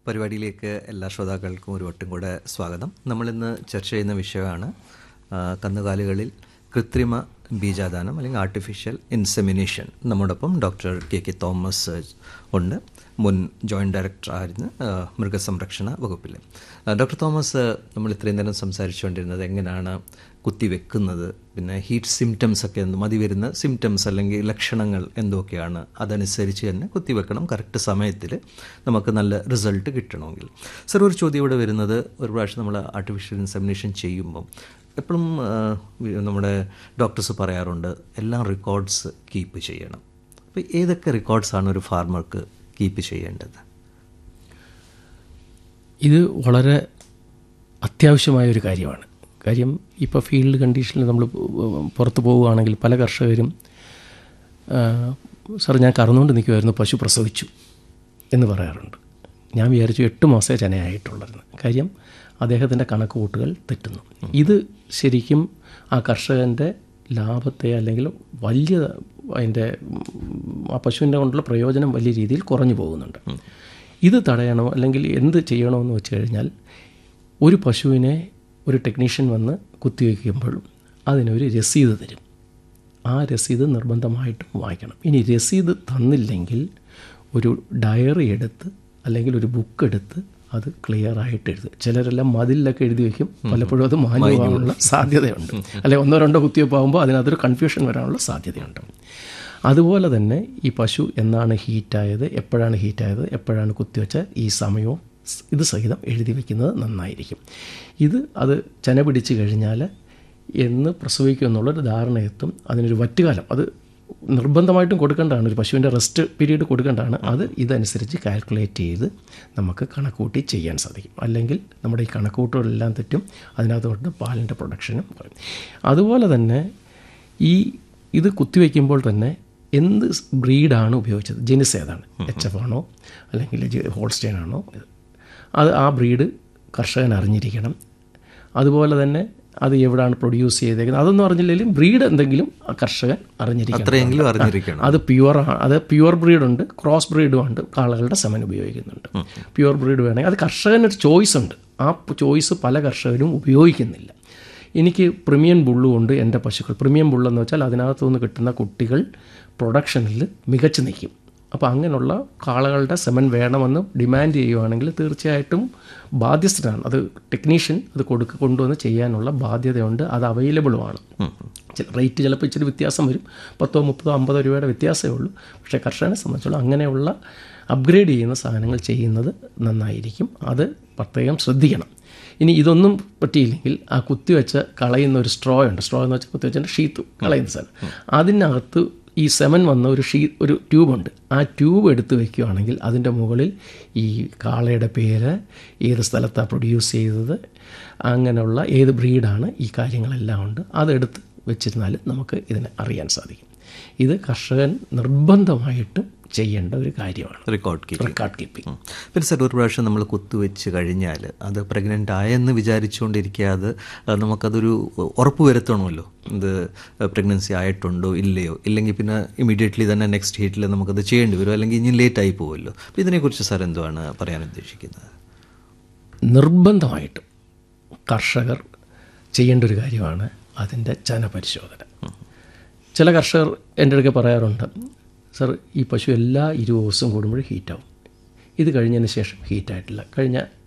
പരിപാടിയിലേക്ക് എല്ലാ ശ്രോതാക്കൾക്കും ഒരു വട്ടം കൂടെ സ്വാഗതം നമ്മളിന്ന് ചർച്ച ചെയ്യുന്ന വിഷയമാണ് ആ, കന്നുകാലികളിൽ കൃത്രിമ ബീജാദാനം അല്ലെങ്കിൽ ആർട്ടിഫിഷ്യൽ ഇൻസെമിനേഷൻ നമ്മോടൊപ്പം ഡോക്ടർ കെ കെ തോമസ് ഉണ്ട് മുൻ ജോയിൻറ്റ് ഡയറക്ടറായിരുന്നു ആ, മൃഗസംരക്ഷണ വകുപ്പിൽ ആ, ഡോക്ടർ തോമസ് നമ്മൾ ഇത്രയും നേരം സംസാരിച്ചുകൊണ്ടിരുന്നത് എങ്ങനെയാണ് കുത്തിവെക്കുന്നത് പിന്നെ ഹീറ്റ് സിംറ്റംസ് ഒക്കെ എന്ത് മതി വരുന്ന സിംറ്റംസ് അല്ലെങ്കിൽ ലക്ഷണങ്ങൾ എന്തൊക്കെയാണ് അതനുസരിച്ച് തന്നെ കുത്തിവെക്കണം കറക്റ്റ് സമയത്തിൽ നമുക്ക് നല്ല റിസൾട്ട് കിട്ടണമെങ്കിൽ സർ ഒരു ചോദ്യം ഇവിടെ വരുന്നത് ഒരു പ്രാവശ്യം നമ്മൾ ആർട്ടിഫിഷ്യൽ ഇൻസെമിനേഷൻ ചെയ്യുമ്പം എപ്പോഴും നമ്മുടെ ഡോക്ടേഴ്സ് പറയാറുണ്ട് എല്ലാം റെക്കോർഡ്സ് കീപ്പ് ചെയ്യണം അപ്പോൾ ഏതൊക്കെ റെക്കോർഡ്സാണ് ഒരു ഫാർമർക്ക് കീപ്പ് ചെയ്യേണ്ടത് ഇത് വളരെ അത്യാവശ്യമായ ഒരു കാര്യമാണ് കാര്യം ഇപ്പോൾ ഫീൽഡ് കണ്ടീഷനിൽ നമ്മൾ പുറത്ത് പോവുകയാണെങ്കിൽ പല കർഷകരും ആ, സാർ ഞാൻ കറന്നുകൊണ്ട് നിൽക്കുമായിരുന്നു പശു പ്രസവിച്ചു എന്ന് പറയാറുണ്ട് ഞാൻ വിചാരിച്ചു എട്ട് മാസമേ ചനയായിട്ടുള്ളായിരുന്നു കാര്യം അദ്ദേഹത്തിൻ്റെ കണക്ക് കൂട്ടുകൾ തെറ്റുന്നു ഇത് ശരിക്കും ആ കർഷകൻ്റെ ലാഭത്തെ അല്ലെങ്കിൽ വലിയ അതിൻ്റെ ഉം, ആ പശുവിൻ്റെ കൊണ്ടുള്ള പ്രയോജനം വലിയ രീതിയിൽ കുറഞ്ഞു പോകുന്നുണ്ട് ഇത് തടയണോ അല്ലെങ്കിൽ എന്ത് ചെയ്യണമെന്ന് വെച്ച് കഴിഞ്ഞാൽ ഒരു പശുവിനെ ഒരു ടെക്നീഷ്യൻ വന്ന് കുത്തിവെക്കുമ്പോഴും അതിനൊരു രസീത് തരും ആ രസീത് നിർബന്ധമായിട്ടും വായിക്കണം ഇനി രസീത് തന്നില്ലെങ്കിൽ ഒരു ഡയറി എടുത്ത് അല്ലെങ്കിൽ ഒരു ബുക്ക് എടുത്ത് അത് ക്ലിയർ ആയിട്ട് എഴുതുക ചിലരെല്ലാം മതിലൊക്കെ എഴുതി വയ്ക്കും പലപ്പോഴും അത് മാഞ്ഞു പോകാനുള്ള സാധ്യതയുണ്ട് അല്ലെ ഒന്നോ രണ്ടോ കുത്തിവെപ്പാകുമ്പോൾ അതിനകത്തൊരു കൺഫ്യൂഷൻ വരാനുള്ള സാധ്യതയുണ്ട് അതുപോലെ തന്നെ ഈ പശു എന്നാണ് ഹീറ്റായത് എപ്പോഴാണ് ഹീറ്റായത് എപ്പോഴാണ് കുത്തിവെച്ച ഈ സമയവും സ് ഇത് സഹിതം എഴുതി വയ്ക്കുന്നത് നന്നായിരിക്കും ഇത് അത് ചെന പിടിച്ച് കഴിഞ്ഞാൽ എന്ന് പ്രസവിക്കും എന്നുള്ളൊരു ധാരണയെത്തും അതിനൊരു വറ്റുകാലം അത് നിർബന്ധമായിട്ടും കൊടുക്കേണ്ടതാണ് ഒരു പശുവിൻ്റെ റെസ്റ്റ് പീരീഡ് കൊടുക്കേണ്ടതാണ് അത് ഇതനുസരിച്ച് കാൽക്കുലേറ്റ് ചെയ്ത് നമുക്ക് കണക്കൂട്ടി ചെയ്യാൻ സാധിക്കും അല്ലെങ്കിൽ നമ്മുടെ ഈ കണക്കൂട്ടുകളെല്ലാം തെറ്റും അതിനകത്തോട്ട് പാലിൻ്റെ പ്രൊഡക്ഷനും കുറയും അതുപോലെ തന്നെ ഈ ഇത് കുത്തിവെക്കുമ്പോൾ തന്നെ എന്ത് ബ്രീഡാണ് ഉപയോഗിച്ചത് ജെനിസ് ഏതാണ് എച്ച് എഫ് ആണോ അല്ലെങ്കിൽ ജെ- ഹോൾസ്റ്റൈൻ ആണോ അത് ആ ബ്രീഡ് കർഷകൻ അറിഞ്ഞിരിക്കണം അതുപോലെ തന്നെ അത് എവിടെയാണ് പ്രൊഡ്യൂസ് ചെയ്തേക്കുന്നത് അതൊന്നും അറിഞ്ഞില്ലെങ്കിലും ബ്രീഡ് എന്തെങ്കിലും ആ കർഷകൻ അറിഞ്ഞിരിക്കണം അത്രയെങ്കിലും അറിഞ്ഞിരിക്കണം അത് പ്യുവർ അത് പ്യുവർ ബ്രീഡുണ്ട് ക്രോസ് ബ്രീഡും ഉണ്ട് കാളകളുടെ സെമൻ ഉപയോഗിക്കുന്നുണ്ട് പ്യുവർ ബ്രീഡ് വേണമെങ്കിൽ അത് കർഷകനൊരു ചോയ്സ് ഉണ്ട് ആ ചോയ്സ് പല കർഷകരും ഉപയോഗിക്കുന്നില്ല എനിക്ക് പ്രീമിയം ബുള്ളും ഉണ്ട് എൻ്റെ പശുക്കൾ പ്രീമിയം ബുള്ളെന്ന് വെച്ചാൽ അതിനകത്തു നിന്ന് കിട്ടുന്ന കുട്ടികൾ പ്രൊഡക്ഷനിൽ മികച്ചു നിൽക്കും അപ്പോൾ അങ്ങനെയുള്ള കാളകളുടെ സെമൻ വേണമെന്ന് ഡിമാൻഡ് ചെയ്യുവാണെങ്കിൽ തീർച്ചയായിട്ടും ബാധ്യസ്ഥനാണ് അത് ടെക്നീഷ്യൻ അത് കൊടുക്ക കൊണ്ടുവന്ന് ചെയ്യാനുള്ള ബാധ്യതയുണ്ട് അത് അവൈലബിളുമാണ് ചില റേറ്റ് ചിലപ്പോൾ ഇച്ചിരി വ്യത്യാസം വരും പത്തോ മുപ്പതോ അമ്പതോ രൂപയുടെ വ്യത്യാസമേ ഉള്ളൂ പക്ഷേ കർഷകനെ സംബന്ധിച്ചോളം അങ്ങനെയുള്ള അപ്ഗ്രേഡ് ചെയ്യുന്ന സാധനങ്ങൾ ചെയ്യുന്നത് നന്നായിരിക്കും അത് പ്രത്യേകം ശ്രദ്ധിക്കണം ഇനി ഇതൊന്നും പറ്റിയില്ലെങ്കിൽ ആ കുത്തിവെച്ച് കളയുന്ന ഒരു സ്ട്രോ ഉണ്ട് സ്ട്രോ എന്ന് വെച്ചാൽ കുത്തിവെച്ചതിൻ്റെ ഷീത്ത് കളയുന്ന സാധനം അതിനകത്ത് ഈ സെമൻ വന്ന ഒരു ഷീ ഒരു ട്യൂബുണ്ട് ആ ട്യൂബ് എടുത്ത് വെക്കുകയാണെങ്കിൽ അതിൻ്റെ മുകളിൽ ഈ കാളയുടെ പേര് ഏത് സ്ഥലത്താണ് പ്രൊഡ്യൂസ് ചെയ്തത് അങ്ങനെയുള്ള ഏത് ബ്രീഡാണ് ഈ കാര്യങ്ങളെല്ലാം ഉണ്ട് അതെടുത്ത് വെച്ചിരുന്നാൽ നമുക്ക് ഇതിനെ അറിയാൻ സാധിക്കും ഇത് കർഷകൻ നിർബന്ധമായിട്ടും ചെയ്യേണ്ട ഒരു കാര്യമാണ് റെക്കോർഡ് കീപ്പ് റെക്കോർഡ് കീപ്പിംഗ് പിന്നെ സാർ ഒരു പ്രാവശ്യം നമ്മൾ കുത്തുവെച്ച് കഴിഞ്ഞാൽ അത് പ്രഗ്നൻ്റ് ആയെന്ന് വിചാരിച്ചുകൊണ്ടിരിക്കാതെ ആ, നമുക്കതൊരു ഉറപ്പ് വരുത്തണമല്ലോ ഇത് പ്രഗ്നൻസി ആയിട്ടുണ്ടോ ഇല്ലയോ ഇല്ലെങ്കിൽ പിന്നെ ഇമീഡിയറ്റ്ലി തന്നെ നെക്സ്റ്റ് ഹീറ്റിൽ നമുക്കത് ചെയ്യേണ്ടി വരും അല്ലെങ്കിൽ ഇനി ലേറ്റ് ആയി പോകുമല്ലോ അപ്പോൾ ഇതിനെക്കുറിച്ച് സാർ എന്തുവാണ് പറയാൻ ഉദ്ദേശിക്കുന്നത് നിർബന്ധമായിട്ടും കർഷകർ ചെയ്യേണ്ട ഒരു കാര്യമാണ് അതിൻ്റെ ചന പരിശോധന ചില കർഷകർ എൻ്റെ അടുക്കെ പറയാറുണ്ട് സർ ഈ പശു എല്ലാ ഇരുപത് ദിവസം കൂടുമ്പോഴും ഹീറ്റാവും ഇത് കഴിഞ്ഞതിന് ശേഷം ഹീറ്റായിട്ടില്ല കഴിഞ്ഞ